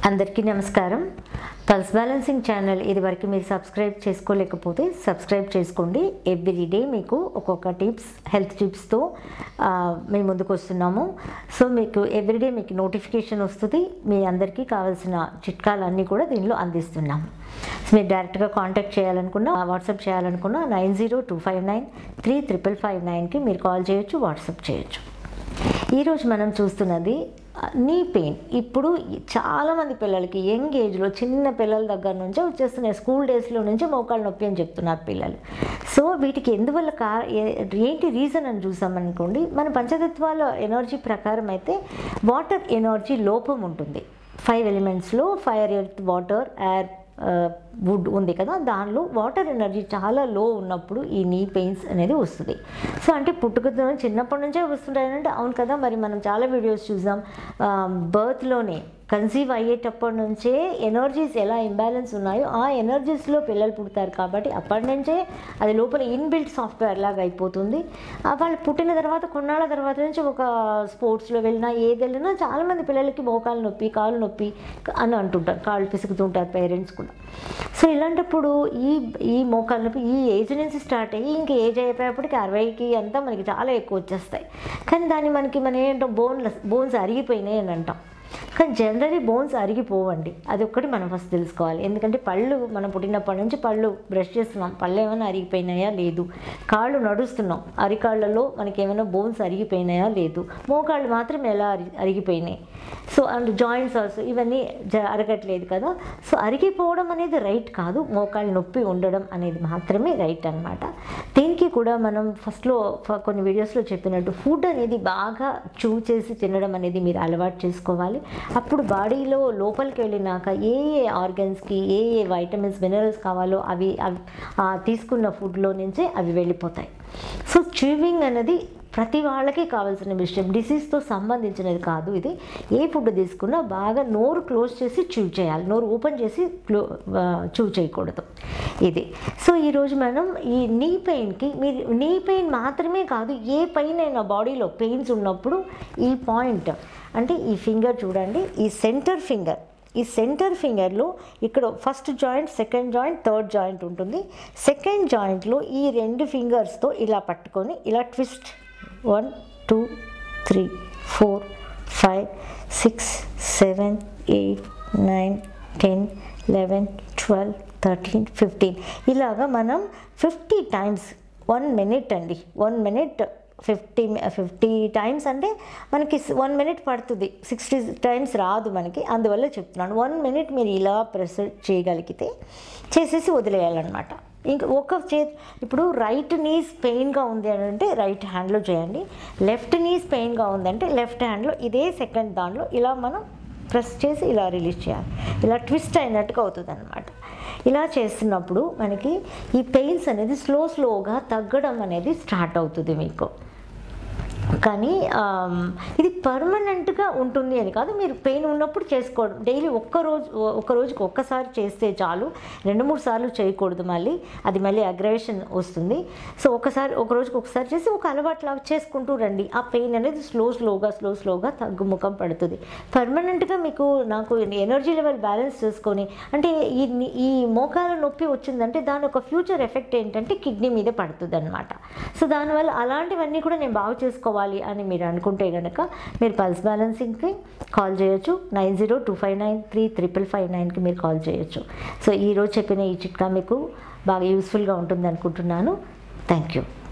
అందరికీ నమస్కారం pulse balancing channel ఇది వరకు మీరు సబ్స్క్రైబ్ చేసుకోలేకపోతే సబ్స్క్రైబ్ చేసుకోండి ఎవ్రీ డే మీకు ఒక్కొక్క టిప్స్ హెల్త్ టిప్స్తో ఆ, మేము ముందుకు వస్తున్నాము సో మీకు ఎవ్రీడే మీకు నోటిఫికేషన్ వస్తుంది మీ అందరికీ కావాల్సిన చిట్కాలన్నీ కూడా దీనిలో అందిస్తున్నాము సో మీరు డైరెక్ట్గా కాంటాక్ట్ చేయాలనుకున్నా వాట్సాప్ చేయాలనుకున్నా nine zero two five nine three triple five నైన్కి మీరు కాల్ చేయొచ్చు వాట్సాప్ చేయొచ్చు ఈరోజు మనం చూస్తున్నది ఆ, నీ పెయిన్ ఇప్పుడు చాలామంది పిల్లలకి యంగ్ ఏజ్లో చిన్న పిల్లల దగ్గర నుంచే వచ్చేస్తున్నాయి స్కూల్ డేస్లో నుంచి మోకాళ్ళ నొప్పి అని చెప్తున్నారు పిల్లలు సో వీటికి ఎందువల్ల కా ఏ- ఏంటి రీజన్ అని చూసామనుకోండి మన పంచతత్వాల ఎనర్జీ ప్రకారం అయితే వాటర్ ఎనర్జీ లోపం ఉంటుంది ఫైవ్ ఎలిమెంట్స్లో fire earth water air wood ఉంది కదా దానిలో వాటర్ ఎనర్జీ చాలా లో ఉన్నప్పుడు ఈ నీ పెయిన్స్ అనేది వస్తుంది సో అంటే పుట్టుకతో చిన్నప్పటి నుంచే వస్తుంటాయంటే అవును కదా మరి మనం చాలా వీడియోస్ చూసాం బర్త్లోనే కన్సీవ్ అయ్యేటప్పటి నుంచే ఎనర్జీస్ ఎలా ఇంబ్యాలెన్స్ ఉన్నాయో ఆ ఎనర్జీస్లో పిల్లలు పుడతారు కాబట్టి అప్పటి నుంచే అది లోపల ఇన్బిల్ట్ సాఫ్ట్వేర్ లాగా అయిపోతుంది ఆ వాళ్ళు పుట్టిన తర్వాత కొన్నాళ్ళ తర్వాత నుంచి ఒక స్పోర్ట్స్లో వెళ్ళినా ఏది వెళ్ళినా చాలామంది పిల్లలకి మోకాలు నొప్పి కాళ్ళు నొప్పి అని అంటుంటారు కాళ్ళు పిసుకుతుంటారు పేరెంట్స్ కూడా సో ఇలాంటప్పుడు ఈ ఈ మోకాలు నొప్పి ఈ ఏజ్ నుంచి స్టార్ట్ అయ్యి ఇంక ఏజ్ అయిపోయేప్పటికి అరవైకి అంతా మనకి చాలా ఎక్కువ వచ్చేస్తాయి కానీ దాన్ని మనకి మనం ఏంటో బోన్లెస్ బోన్స్ అరిగిపోయినాయి అని అంటాం కానీ జనరలీ బోన్స్ అరిగిపోవండి అది ఒక్కటి మనం ఫస్ట్ తెలుసుకోవాలి ఎందుకంటే పళ్ళు మనం పుట్టినప్పటి నుంచి పళ్ళు బ్రష్ చేస్తున్నాం పళ్ళు ఏమైనా అరిగిపోయినాయా లేదు కాళ్ళు నడుస్తున్నాం అరికాళ్ళలో మనకి ఏమైనా బోన్స్ అరిగిపోయినాయా లేదు మోకాళ్ళు మాత్రం ఎలా అరి అరిగిపోయినాయి సో అండ్ జాయింట్స్ ఆల్సో ఇవన్నీ జ అరగట్లేదు కదా సో అరిగిపోవడం అనేది రైట్ కాదు మోకాళ్ళు నొప్పి ఉండడం అనేది మాత్రమే రైట్ అనమాట దీనికి కూడా మనం ఫస్ట్లో ఫ- కొన్ని వీడియోస్లో చెప్పినట్టు ఫుడ్ అనేది బాగా చూ చేసి తినడం అనేది మీరు అలవాటు చేసుకోవాలి అప్పుడు బాడీలో లోపలికి వెళ్ళినాక ఏ ఏ ఆర్గన్స్కి ఏ ఏ వైటమిన్స్ మినరల్స్ కావాలో అవి అవి ఆ తీసుకున్న ఫుడ్లో నుంచే అవి వెళ్ళిపోతాయి సో చూవింగ్ అనేది ప్రతి వాళ్ళకి కావాల్సిన విషయం డిసీజ్తో సంబంధించినది కాదు ఇది ఏ ఫుడ్ తీసుకున్నా బాగా నోరు క్లోజ్ చేసి చూవ్ చేయాలి నోరు ఓపెన్ చేసి క్లో చూవ్ చేయకూడదు ఇది సో ఈరోజు మనం ఈ నీ పెయిన్కి మీరు నీ పెయిన్ మాత్రమే కాదు ఏ పెయిన్ అయినా బాడీలో పెయిన్స్ ఉన్నప్పుడు ఈ పాయింట్ అంటే ఈ ఫింగర్ చూడండి ఈ సెంటర్ ఫింగర్ ఈ సెంటర్ ఫింగర్లో ఇక్కడ first joint second joint third joint ఉంటుంది సెకండ్ జాయింట్లో ఈ రెండు ఫింగర్స్తో ఇలా పట్టుకొని ఇలా twist one two three four five six seven eight nine ten eleven twelve thirteen fifteen ఇలాగా మనం ఫిఫ్టీ టైమ్స్ వన్ మినిట్ అండి one minute fifty fifty times అంటే మనకి వన్ మినిట్ పడుతుంది సిక్స్టీ టైమ్స్ రాదు మనకి అందువల్ల చెప్తున్నాను వన్ మినిట్ మీరు ఇలా ప్రెస్ చేయగలిగితే చేసేసి వదిలేయాలన్నమాట ఇంకా ఒక చే ఇప్పుడు రైట్ నీస్ పెయిన్గా ఉంది అని అంటే రైట్ హ్యాండ్లో చేయండి లెఫ్ట్ నీస్ పెయిన్గా ఉందంటే లెఫ్ట్ హ్యాండ్లో ఇదే సెకండ్ దాంట్లో ఇలా మనం ప్రెస్ చేసి ఇలా రిలీజ్ చేయాలి ఇలా ట్విస్ట్ అయినట్టుగా అవుతుంది అనమాట ఇలా చేస్తున్నప్పుడు మనకి ఈ పెయిన్స్ అనేది స్లో స్లోగా తగ్గడం అనేది స్టార్ట్ అవుతుంది మీకు కానీ ఆమ్, ఇది పర్మనెంట్గా ఉంటుంది అని కాదు మీరు పెయిన్ ఉన్నప్పుడు చేసుకోవడం డైలీ ఒక్క రోజు ఒక్క రోజుకి ఒక్కసారి చేస్తే చాలు రెండు మూడు సార్లు చేయకూడదు మళ్ళీ అది మళ్ళీ అగ్రవేషన్ వస్తుంది సో ఒకసారి ఒక రోజుకి ఒకసారి చేసి ఒక అలవాట్లాగా చేసుకుంటూ రండి ఆ పెయిన్ అనేది స్లో స్లోగా స్లో స్లోగా తగ్గుముఖం పడుతుంది పర్మనెంట్గా మీకు నాకు ఎనర్జీ లెవెల్ బ్యాలెన్స్ చేసుకొని అంటే ఈ ఈ మోకాల నొప్పి వచ్చిందంటే దాని ఒక ఫ్యూచర్ ఎఫెక్ట్ ఏంటంటే కిడ్నీ మీద పడుతుంది అనమాట సో దానివల్ల అలాంటివన్నీ కూడా నేను బాగు చేసుకోవాలి అని మీరు అనుకుంటే కనుక మీరు పల్స్ బ్యాలెన్సింగ్కి కాల్ చేయొచ్చు nine zero two five nine three triple five నైన్కి మీరు కాల్ చేయొచ్చు సో ఈరోజు చెప్పిన ఈ చిట్కా మీకు బాగా యూస్ఫుల్గా ఉంటుంది అనుకుంటున్నాను థ్యాంక్ యూ